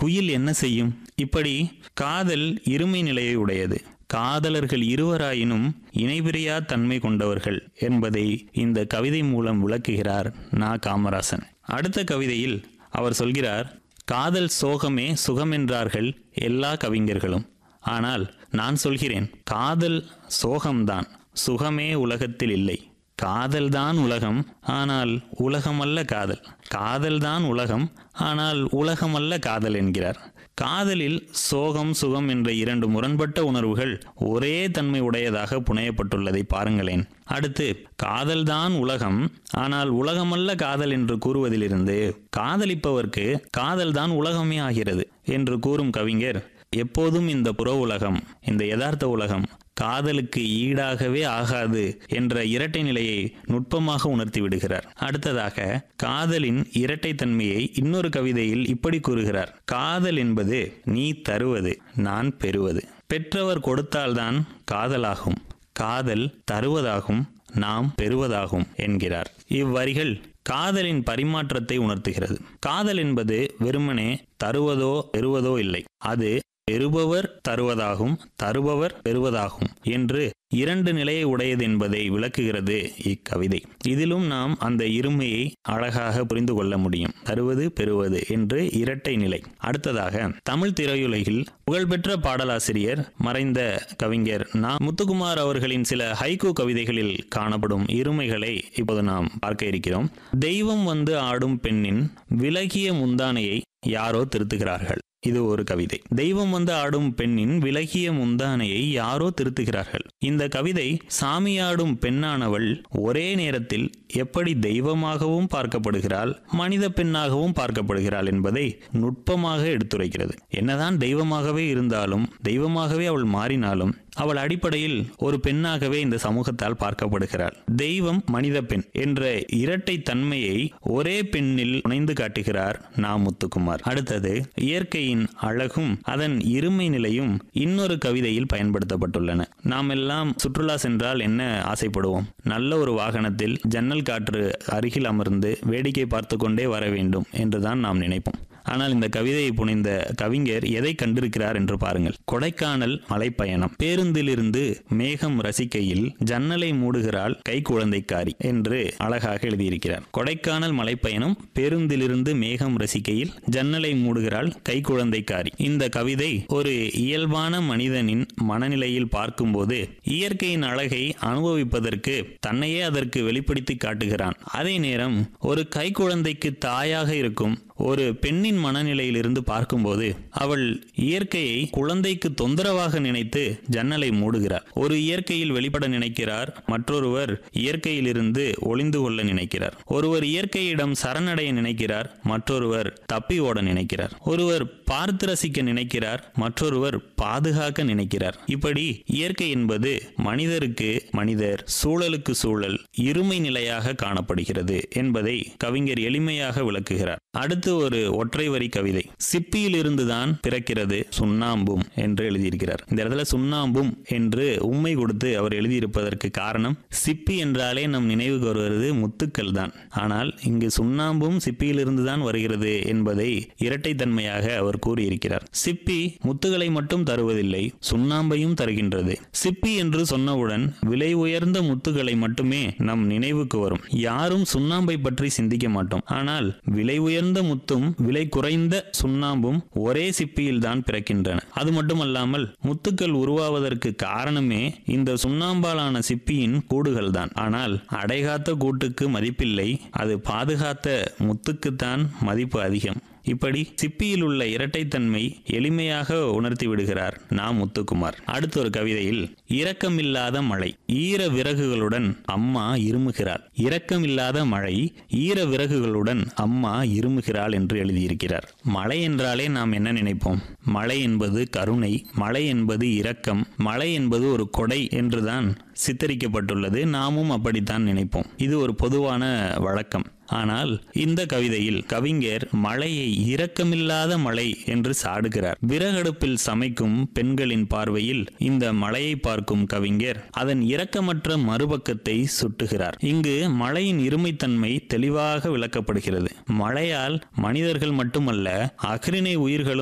குயில் என்ன செய்யும் இப்படி காதல் இருமை நிலையை உடையது காதலர்கள் இருவராயினும் இணைபிரியா தன்மை கொண்டவர்கள் என்பதை இந்த கவிதை மூலம் விளக்குகிறார் நா காமராசன் அடுத்த கவிதையில் அவர் சொல்கிறார் காதல் சோகமே சுகமென்றார்கள் எல்லா கவிஞர்களும் ஆனால் நான் சொல்கிறேன் காதல் சோகம்தான் சுகமே உலகத்தில் இல்லை காதல்தான் உலகம் ஆனால் உலகமல்ல காதல் காதல்தான் உலகம் ஆனால் உலகமல்ல காதல் என்கிறார் காதலில் சோகம் சுகம் என்ற இரண்டு முரண்பட்ட உணர்வுகள் ஒரே தன்மை உடையதாக புனையப்பட்டுள்ளதை பாருங்களேன் அடுத்து காதல்தான் உலகம் ஆனால் உலகமல்ல காதல் என்று கூறுவதிலிருந்து காதலிப்பவர்க்கு காதல்தான் உலகமே ஆகிறது என்று கூறும் கவிஞர் எப்போதும் இந்த புற உலகம் இந்த யதார்த்த உலகம் காதலுக்கு ஈடாகவே ஆகாது என்ற இரட்டை நிலையை நுட்பமாக உணர்த்தி விடுகிறார் அடுத்ததாக காதலின் இரட்டை தன்மையை இன்னொரு கவிதையில் இப்படி கூறுகிறார் காதல் என்பது நீ தருவது நான் பெறுவது பெற்றவர் கொடுத்தால்தான் காதலாகும் காதல் தருவதாகும் நாம் பெறுவதாகும் என்கிறார் இவ்வரிகள் காதலின் பரிமாற்றத்தை உணர்த்துகிறது காதல் என்பது வெறுமனே தருவதோ பெறுவதோ இல்லை அது பெறுபவர் தருவதாகும் தருபவர் பெறுவதாகும் என்று இரண்டு நிலையை உடையது என்பதை விளக்குகிறது இக்கவிதை இதிலும் நாம் அந்த இருமையை அழகாக புரிந்து கொள்ள முடியும் தருவது பெறுவது என்று இரட்டை நிலை அடுத்ததாக தமிழ் திரையுலகில் புகழ்பெற்ற பாடலாசிரியர் மறைந்த கவிஞர் நா முத்துக்குமார் அவர்களின் சில ஹைக்கூ கவிதைகளில் காணப்படும் இருமைகளை இப்போது நாம் பார்க்க இருக்கிறோம் தெய்வம் வந்து ஆடும் பெண்ணின் விலகிய முந்தானையை யாரோ திருத்துகிறார்கள் இது ஒரு கவிதை தெய்வம் வந்து ஆடும் பெண்ணின் விலகிய முந்தானையை யாரோ திருத்துகிறார்கள் இந்த கவிதை சாமியாடும் பெண்ணானவள் ஒரே நேரத்தில் எப்படி தெய்வமாகவும் பார்க்கப்படுகிறாள் மனித பெண்ணாகவும் பார்க்கப்படுகிறாள் என்பதை நுட்பமாக எடுத்துரைக்கிறது என்னதான் தெய்வமாகவே இருந்தாலும் தெய்வமாகவே அவள் மாறினாலும் அவள் அடிப்படையில் ஒரு பெண்ணாகவே இந்த சமூகத்தால் பார்க்கப்படுகிறாள் தெய்வம் மனித பெண் என்ற இரட்டை தன்மையை ஒரே பெண்ணில் புனைந்து காட்டுகிறார் நா முத்துக்குமார் அடுத்தது இயற்கையின் அழகும் அதன் இருமை நிலையும் இன்னொரு கவிதையில் பயன்படுத்தப்பட்டுள்ளன நாம் எல்லாம் சுற்றுலா சென்றால் என்ன ஆசைப்படுவோம் நல்ல ஒரு வாகனத்தில் ஜன்னல் காற்று அருகில் அமர்ந்து வேடிக்கை பார்த்து கொண்டே வர வேண்டும் என்றுதான் நாம் நினைப்போம் ஆனால் இந்த கவிதையை புனைந்த கவிஞர் எதை கண்டிருக்கிறார் என்று பாருங்கள் கொடைக்கானல் மலைப்பயணம் பேருந்திலிருந்து மேகம் ரசிக்கையில் ஜன்னலை மூடுகிறாள் கை குழந்தைக்காரி என்று அழகாக எழுதியிருக்கிறார் கொடைக்கானல் மலைப்பயணம் பேருந்திலிருந்து மேகம் ரசிக்கையில் ஜன்னலை மூடுகிறாள் கை குழந்தைக்காரி இந்த கவிதை ஒரு இயல்பான மனிதனின் மனநிலையில் பார்க்கும்போது இயற்கையின் அழகை அனுபவிப்பதற்கு தன்னையே அதற்கு வெளிப்படுத்தி காட்டுகிறான் அதே நேரம் ஒரு கை குழந்தைக்கு தாயாக இருக்கும் ஒரு பெண்ணின் மனநிலையிலிருந்து பார்க்கும்போது அவள் இயற்கையை குழந்தைக்கு தொந்தரவாக நினைத்து ஜன்னலை மூடுகிறார் ஒரு இயற்கையில் வெளிப்பட நினைக்கிறார் மற்றொருவர் இயற்கையிலிருந்து ஒளிந்து கொள்ள நினைக்கிறார் ஒருவர் இயற்கையிடம் சரணடைய நினைக்கிறார் மற்றொருவர் தப்பி ஓட நினைக்கிறார் ஒருவர் பார்த்து ரசிக்க நினைக்கிறார் மற்றொருவர் பாதுகாக்க நினைக்கிறார் இப்படி இயற்கை என்பது மனிதருக்கு மனிதர் சூழலுக்கு சூழல் இருமை நிலையாக காணப்படுகிறது என்பதை கவிஞர் எளிமையாக விளக்குகிறார் அடுத்து ஒரு ஒற்றை வரி கவிதை சிப்பியில் இருந்துதான் பிறக்கிறது சுண்ணாம்பும் என்று எழுதியிருக்கிறார் இந்த இடத்துல சுண்ணாம்பும் என்று உண்மை கொடுத்து அவர் எழுதியிருப்பதற்கு காரணம் சிப்பி என்றாலே நம் நினைவுக்கு வருவது முத்துக்கள் தான் ஆனால் இங்கு சுண்ணாம்பும் சிப்பியிலிருந்து தான் வருகிறது என்பதை இரட்டைத்தன்மையாக அவர் கூறியிருக்கிறார் சிப்பி முத்துகளை மட்டும் தருவதில்லை சுண்ணாம்பையும் தருகின்றது சிப்பி என்று சொன்னவுடன் விலை உயர்ந்த முத்துகளை மட்டுமே நம் நினைவுக்கு வரும் யாரும் சுண்ணாம்பை பற்றி சிந்திக்க மாட்டோம் ஆனால் விலை உயர்ந்த முத்தும் விலை குறைந்த சுண்ணாம்பும் ஒரே சிப்பியில் தான் பிறக்கின்றன அது மட்டுமல்லாமல் முத்துக்கள் உருவாவதற்கு காரணமே இந்த சுண்ணாம்பாலான சிப்பியின் கூடுகள் தான் ஆனால் அடைகாத்த கூட்டுக்கு மதிப்பில்லை அது பாதுகாத்த முத்துக்குத்தான் மதிப்பு அதிகம் இப்படி சிப்பியில் உள்ள இரட்டைத்தன்மை எளிமையாக உணர்த்தி விடுகிறார் நா முத்துக்குமார் அடுத்த ஒரு கவிதையில் இரக்கமில்லாத மழை ஈர விறகுகளுடன் அம்மா இருமுகிறாள் இரக்கமில்லாத மழை ஈர விறகுகளுடன் அம்மா இருமுகிறாள் என்று எழுதியிருக்கிறார் மழை என்றாலே நாம் என்ன நினைப்போம் மழை என்பது கருணை மழை என்பது இரக்கம் மழை என்பது ஒரு கொடை என்றுதான் சித்தரிக்கப்பட்டுள்ளது நாமும் அப்படித்தான் நினைப்போம் இது ஒரு பொதுவான வழக்கம் ஆனால் இந்த கவிதையில் கவிஞர் மழையை இரக்கமில்லாத மழை என்று சாடுகிறார் விறகடுப்பில் சமைக்கும் பெண்களின் பார்வையில் இந்த மழையை பார்க்கும் கவிஞர் அதன் இரக்கமற்ற மறுபக்கத்தை சுட்டுகிறார் இங்கு மழையின் இருமைத்தன்மை தெளிவாக விளக்கப்படுகிறது மழையால் மனிதர்கள் மட்டுமல்ல அகிரிணை உயிர்களும்